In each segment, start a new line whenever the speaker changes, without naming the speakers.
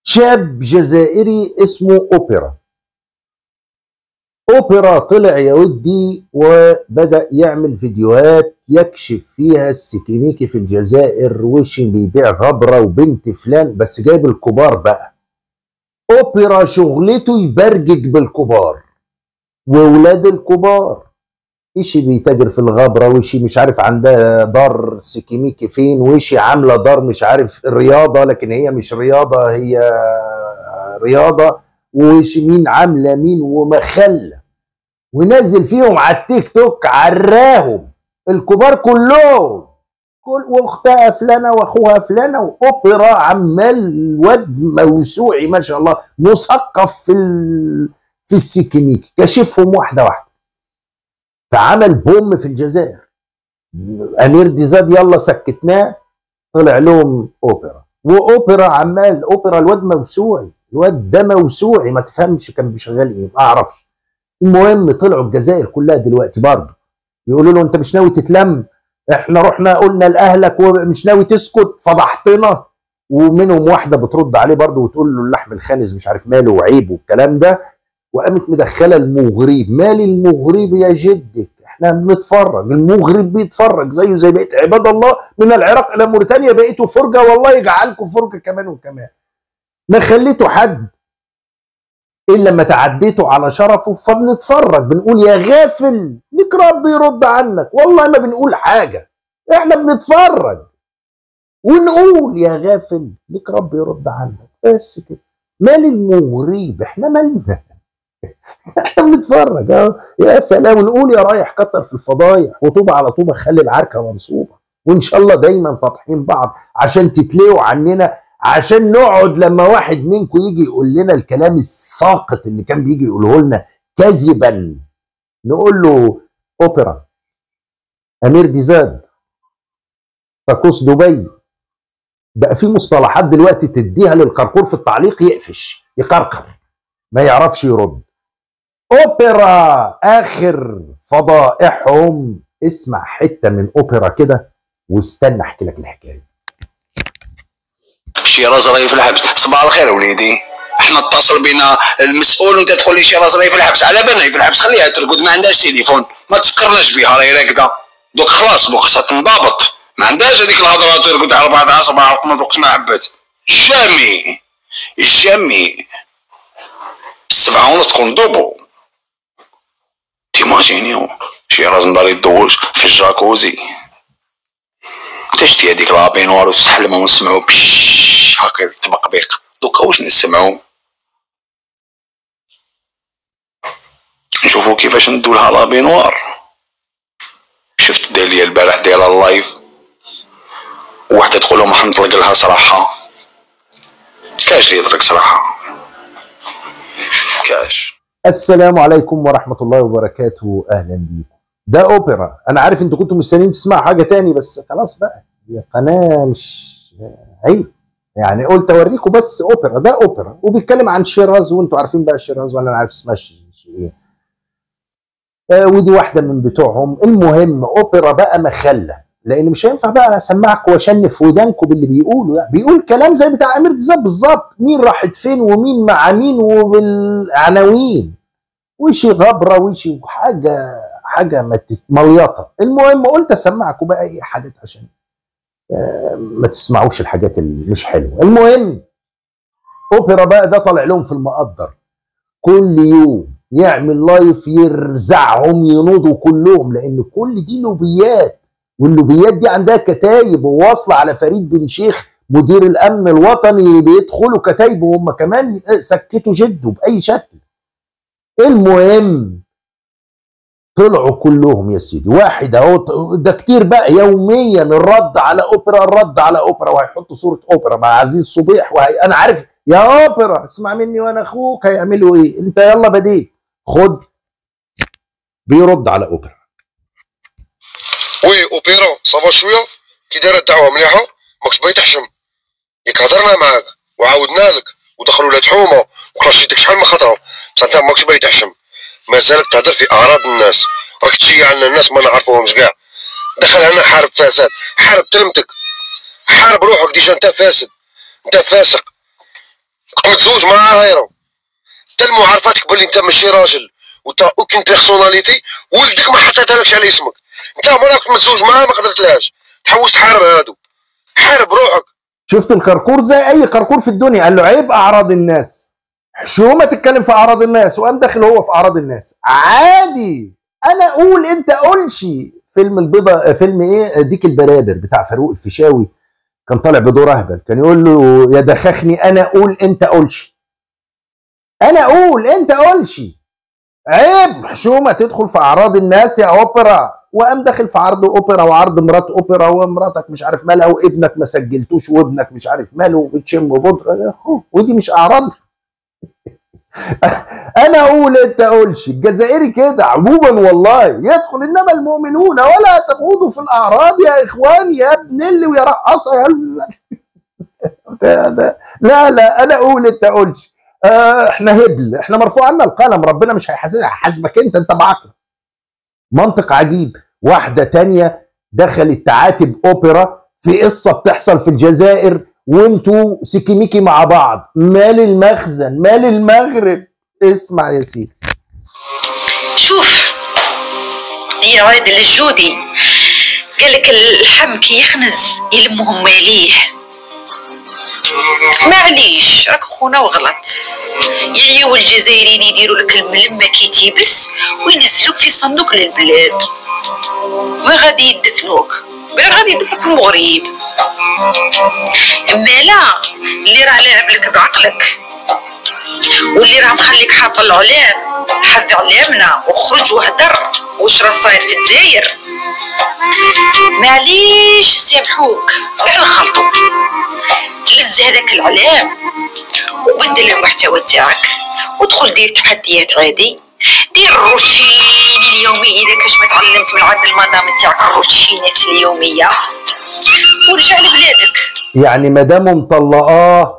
شاب جزائري اسمه اوبرا اوبرا طلع يا ودي وبدا يعمل فيديوهات يكشف فيها السكينيكي في الجزائر وش بيبيع غبره وبنت فلان بس جايب الكبار بقى اوبرا شغلته يبرجج بالكبار وولاد الكبار إشي بيتاجر في الغبرة وإشي مش عارف عندها دار سكيميكي فين وإشي عاملة دار مش عارف رياضة لكن هي مش رياضة هي رياضة وإشي مين عاملة مين ومخلة ونزل فيهم على التيك توك عراهم الكبار كلهم كل واختها فلانه واخوها فلانه واوبرا عمال الواد موسوعي ما شاء الله مثقف في ال... في السكيميكي كشفهم واحده واحده فعمل بوم في الجزائر امير ديزاد يلا سكتناه طلع لهم اوبرا واوبرا عمال اوبرا الواد موسوعي الواد ده موسوعي ما تفهمش كان بيشغل ايه ما اعرفش المهم طلعوا الجزائر كلها دلوقتي برضه يقولوا له انت مش ناوي تتلم احنا رحنا قلنا لاهلك ومش ناوي تسكت فضحتنا ومنهم واحده بترد عليه برضه وتقول له اللحم الخانز مش عارف ماله وعيب والكلام ده وقامت مدخله المغرب مال المغرب يا جدك احنا بنتفرج المغرب بيتفرج زيه زي بقيه عباد الله من العراق الى موريتانيا بقيتوا فرجه والله يجعلكم فرجه كمان وكمان ما خليتوا حد الا لما تعديتوا على شرفه فبنتفرج بنقول يا غافل ليك رب يرد عنك والله ما بنقول حاجه احنا بنتفرج ونقول يا غافل ليك رب يرد عنك بس كده مال المغرب احنا مالنا احنا بنتفرج اه يا سلام ونقول يا رايح كتر في الفضايح وطوبة على طوبة خلي العركة منصوبة وان شاء الله دايما فاتحين بعض عشان تتلقوا عننا عشان نقعد لما واحد منكم يجي يقول لنا الكلام الساقط اللي كان بيجي يقوله لنا كذبا نقول له اوبرا امير ديزاد طاقوس دبي بقى في مصطلحات دلوقتي تديها للقرقور في التعليق يقفش يقرقر ما يعرفش يرد اوبرا اخر فضائحهم اسمع حته من اوبرا كده واستنى احكي لك الحكايه
شيراز راهي في الحبس صباح الخير وليدي احنا اتصل بينا المسؤول وانت تقول لي شيراز راهي في الحبس على بالنا في الحبس خليها ترقد ما عندهاش تليفون ما تفكرناش بها راهي راقده دوك خلاص دوك خاصها تنضبط ما عندهاش هذيك الهضره ترقد على بعضها صباح وقت ما حبت جامي جامي السبعة ونص تكون دوبو تيماجينيو شيراز نضل يدوش في الجاكوزي تشتي هذيك لابينوار وتسحلمها ونسمعو بش هكا تبقبيق دوكا واش نسمعو نشوفو كيفاش ندو لها لابينوار شفت داليا البارح دايره اللايف وحده تقول لهم حنطلق لها صراحه كاش اللي يطلق صراحه كاش
السلام عليكم ورحمه الله وبركاته اهلا بيكم ده اوبرا انا عارف انتوا كنتوا مستنيين تسمعوا حاجه تاني بس خلاص بقى هي قناه مش عيب يعني قلت اوريكم بس اوبرا ده اوبرا وبيتكلم عن شيراز وانتوا عارفين بقى شيراز ولا انا عارف اسمها ايه آه ودي واحده من بتوعهم المهم اوبرا بقى مخله لان مش هينفع بقى اسمعكم واشنف ودانكم باللي بيقولوا يعني بيقول كلام زي بتاع امير ديزاب بالظبط مين راحت فين ومين مع مين وبالعناوين وشي غبره وشي حاجه حاجه مليطه المهم قلت اسمعكم بقى ايه حاجات عشان ما تسمعوش الحاجات اللي مش حلوه المهم اوبرا بقى ده طالع لهم في المقدر كل يوم يعمل لايف يرزعهم ينوضوا كلهم لان كل دي لوبيات واللوبيات دي عندها كتايب وواصله على فريد بن شيخ مدير الامن الوطني بيدخلوا كتايب وهم كمان سكتوا جده باي شكل المهم طلعوا كلهم يا سيدي واحد اهو ده كتير بقى يوميا الرد على اوبرا الرد على اوبرا وهيحطوا صوره اوبرا مع عزيز صبيح وهي انا عارف يا اوبرا اسمع مني وانا اخوك هيعملوا ايه انت يلا بديت خد بيرد على اوبرا
وي اوبيرا صافا شويه كي دايره الدعوه مليحه ماكش باغي تحشم ياك هضرنا معاك وعاودنا لك ودخلوا لها تحومه وكلاش يدك شحال من خطره بصح انت ماكش باغي تحشم مازالك تهضر في اعراض الناس راك تشيع عنا الناس ما نعرفوهمش كاع دخل هنا حارب فساد حارب تلمتك حارب روحك ديجا انت فاسد انت فاسق متزوج مع هايرو انت المعارفات بلي انت ماشي راجل وانت اوكين بيرسوناليتي ولدك ما حطيتهالكش على اسمك انت مراتك متزوج معاها ما قدرتلهاش تحوس تحارب هادو حارب روحك
شفت الكركور زي اي كركور في الدنيا قال له عيب اعراض الناس حشومه تتكلم في اعراض الناس وقام داخل هو في اعراض الناس عادي انا اقول انت قولش فيلم البيضه فيلم ايه ديك البرابر بتاع فاروق الفيشاوي كان طالع بدور اهبل كان يقول له يا دخخني انا اقول انت قولش انا اقول انت قولش عيب حشومه تدخل في اعراض الناس يا اوبرا وقام داخل في عرض اوبرا وعرض مرات اوبرا ومراتك مش عارف مالها وابنك ما سجلتوش وابنك مش عارف ماله وبتشم بودره يا اخو ودي مش اعراض انا اقول انت قولش الجزائري كده عموما والله يدخل انما المؤمنون ولا تخوضوا في الاعراض يا اخوان يا ابن اللي ويا رقصه يا ده ده لا لا انا اقول انت قولش آه احنا هبل احنا مرفوع عنا القلم ربنا مش هيحاسبك هيحاسبك انت انت بعقلك منطق عجيب واحده تانية دخلت تعاتب اوبرا في قصه بتحصل في الجزائر وانتوا سيكيميكي مع بعض مال المخزن مال المغرب اسمع يا سيدي
شوف يا عادل الجودي قال لك اللحم كي يخنز يلمهم ماليه معليش راك خونا وغلط يعيو الجزائريين يديروا لك الملمة كي تيبس وينزلوك في صندوق للبلاد وين غادي يدفنوك بلا غادي يدفنوك المغرب اما لا اللي راه لاعب لك بعقلك واللي راه مخليك حاط العلام حد علامنا وخرج وهدر واش راه صاير في الجزائر معليش سامحوك غير نخلطو لز هذاك العلام وبدل المحتوى تاعك ودخل دير تحديات عادي دير الروتين اليومي اذا كاش ما تعلمت من عند المدام تاعك الروتينات اليوميه ورجع لبلادك
يعني مدامه مطلقاه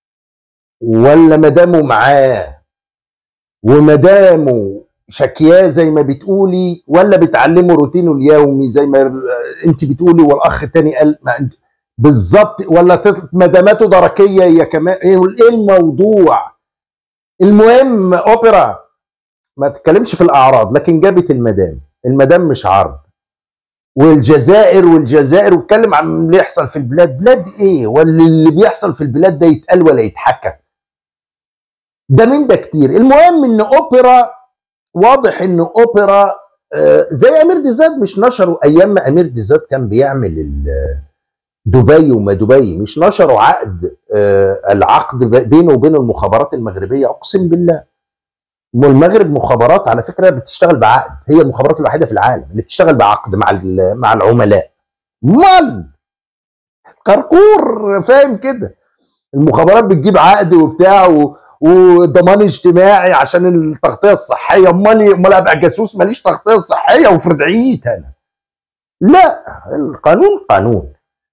ولا مدامه معاه ومدامه شكياه زي ما بتقولي ولا بتعلمه روتينه اليومي زي ما انت بتقولي والاخ التاني قال ما انت بالظبط ولا تطلق مداماته دركيه هي كمان ايه إيه الموضوع المهم اوبرا ما تتكلمش في الاعراض لكن جابت المدام المدام مش عرض والجزائر والجزائر واتكلم عن اللي يحصل في البلاد بلاد ايه ولا اللي بيحصل في البلاد ده يتقال ولا يتحكى ده من ده كتير المهم ان اوبرا واضح ان اوبرا آه، زي امير ديزاد مش نشروا ايام ما امير ديزاد كان بيعمل ال- دبي وما دبي مش نشروا عقد آه، العقد ب- بينه وبين المخابرات المغربيه اقسم بالله والمغرب مخابرات على فكره بتشتغل بعقد هي المخابرات الوحيده في العالم اللي بتشتغل بعقد مع ال- مع العملاء مال كركور فاهم كده المخابرات بتجيب عقد وبتاع و... وضمان اجتماعي عشان التغطيه الصحيه امال امال ابقى جاسوس ماليش تغطيه صحيه وفرد عييت انا لا القانون قانون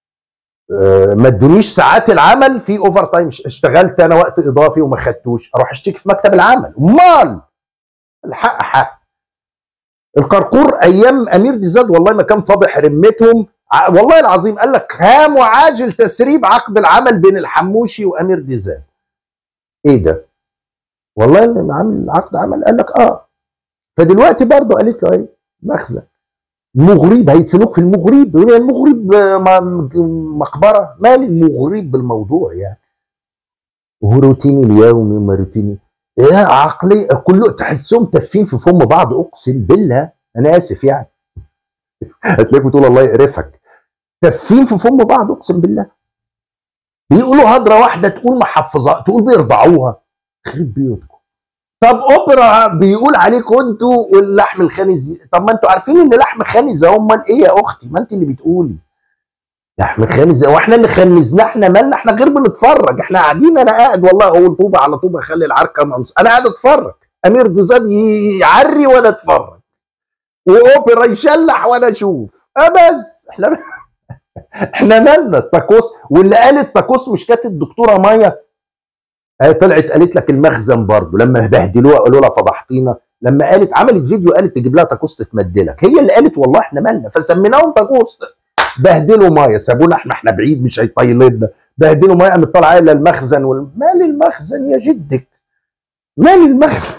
آه، ما ادونيش ساعات العمل في اوفر تايم اشتغلت انا وقت اضافي وما خدتوش اروح اشتكي في مكتب العمل امال الحق حق القرقور ايام امير ديزاد والله ما كان فاضح رمتهم ع- والله العظيم قال لك هام وعاجل تسريب عقد العمل بين الحموشي وامير ديزاد ايه ده والله اللي عامل عقد عمل قال لك اه فدلوقتي برضه قالت له ايه مخزن مغرب هيدفنوك في المغرب يقول يا المغرب آه، م- مقبره مال المغرب بالموضوع يعني وهو روتيني اليومي ما روتيني ايه عقلي كله تحسهم تافين في فم بعض اقسم بالله انا اسف يعني هتلاقيك بتقول الله يقرفك تافين في فم بعض اقسم بالله بيقولوا هدره واحده تقول محفظه تقول بيرضعوها خرب بيوتكم طب اوبرا بيقول عليكم انتوا واللحم الخنز طب ما انتوا عارفين ان لحم خنز امال ايه يا اختي ما انت اللي بتقولي لحم خنز واحنا اللي خنزناه احنا مالنا احنا غير بنتفرج احنا قاعدين انا قاعد والله اقول طوبه على طوبه خلي العركه منص انا قاعد اتفرج امير ديزاد يعري وانا اتفرج واوبرا يشلح وانا اشوف اه بس احنا احنا مالنا التاكوس واللي قال التاكوس مش كانت الدكتوره مايا هي طلعت قالت لك المخزن برضه لما بهدلوها قالوا لها فضحتينا لما قالت عملت فيديو قالت تجيب لها تاكوس تتمدلك هي اللي قالت والله احنا مالنا فسميناهم تاكوس بهدلوا ميه سابونا احنا احنا بعيد مش هيطيلنا بهدلوا ميه قامت طالعه الى المخزن وال... مال المخزن يا جدك مال المخزن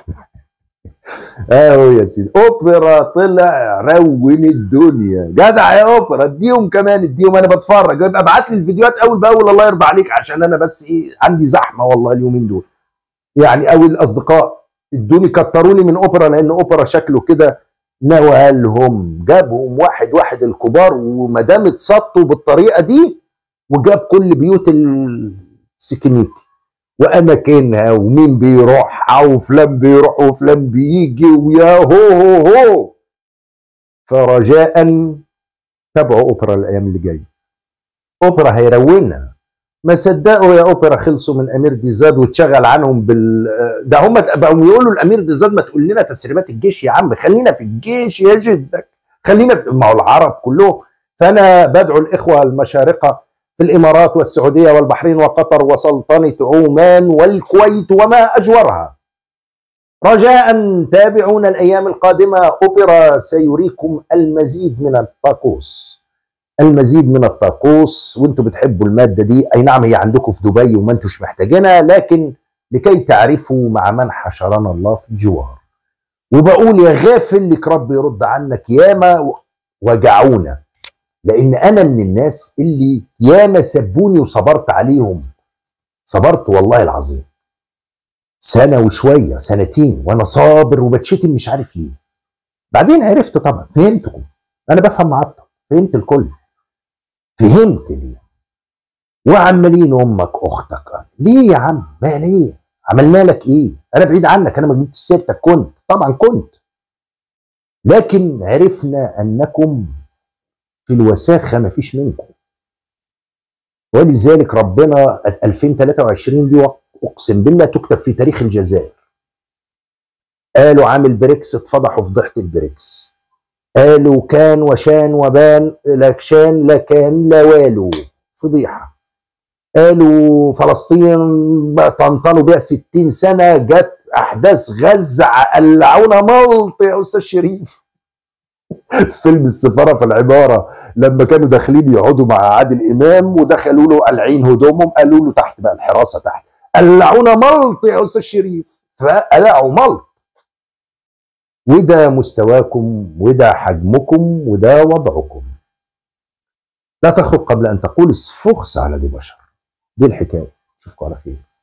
اهو يا سيدي اوبرا طلع رون الدنيا جدع يا اوبرا اديهم كمان اديهم انا بتفرج يبقى ابعت لي الفيديوهات اول باول الله يرضى عليك عشان انا بس ايه عندي زحمه والله اليومين دول يعني او الاصدقاء ادوني كتروني من اوبرا لان اوبرا شكله كده نوالهم جابهم واحد واحد الكبار وما دام اتسطوا بالطريقه دي وجاب كل بيوت السكنيكي واماكنها ومين بيروح وفلان بيروح وفلان بيجي ويا هو هو هو فرجاء تابعوا اوبرا الايام اللي جايه اوبرا هيرونا ما صدقوا يا اوبرا خلصوا من امير ديزاد واتشغل عنهم بال ده هم بقوا يقولوا الامير ديزاد ما تقول لنا تسريبات الجيش يا عم خلينا في الجيش يا جدك خلينا في ما هو العرب كلهم فانا بدعو الاخوه المشارقه في الامارات والسعوديه والبحرين وقطر وسلطنه عمان والكويت وما اجورها رجاء تابعونا الايام القادمه اوبرا سيريكم المزيد من الطقوس المزيد من الطقوس وانتم بتحبوا الماده دي اي نعم هي عندكم في دبي وما انتوش محتاجينها لكن لكي تعرفوا مع من حشرنا الله في الجوار وبقول يا غافل لك رب يرد عنك ياما وجعونا لان انا من الناس اللي ياما سبوني وصبرت عليهم صبرت والله العظيم سنه وشويه سنتين وانا صابر وبتشتم مش عارف ليه بعدين عرفت طبعا فهمتكم انا بفهم معطل فهمت الكل فهمت ليه وعمالين امك اختك ليه يا عم ما ليه عملنا لك ايه انا بعيد عنك انا ما جبت سيرتك كنت طبعا كنت لكن عرفنا انكم في الوساخه ما فيش منكم ولذلك ربنا 2023 دي اقسم بالله تكتب في تاريخ الجزائر قالوا عامل بريكس اتفضحوا فضيحه البريكس قالوا كان وشان وبان لا شان لا كان لا والو فضيحه قالوا فلسطين طنطنوا بيها 60 سنه جت احداث غزه قلعونا ملط يا استاذ شريف فيلم السفاره في العباره لما كانوا داخلين يقعدوا مع عادل امام ودخلوا له قلعين هدومهم قالوا له تحت بقى الحراسه تحت قلعونا ملط يا استاذ شريف فقلعوا ملط وده مستواكم وده حجمكم وده وضعكم لا تخرج قبل ان تقول اسفخس على دي بشر دي الحكايه اشوفكم على خير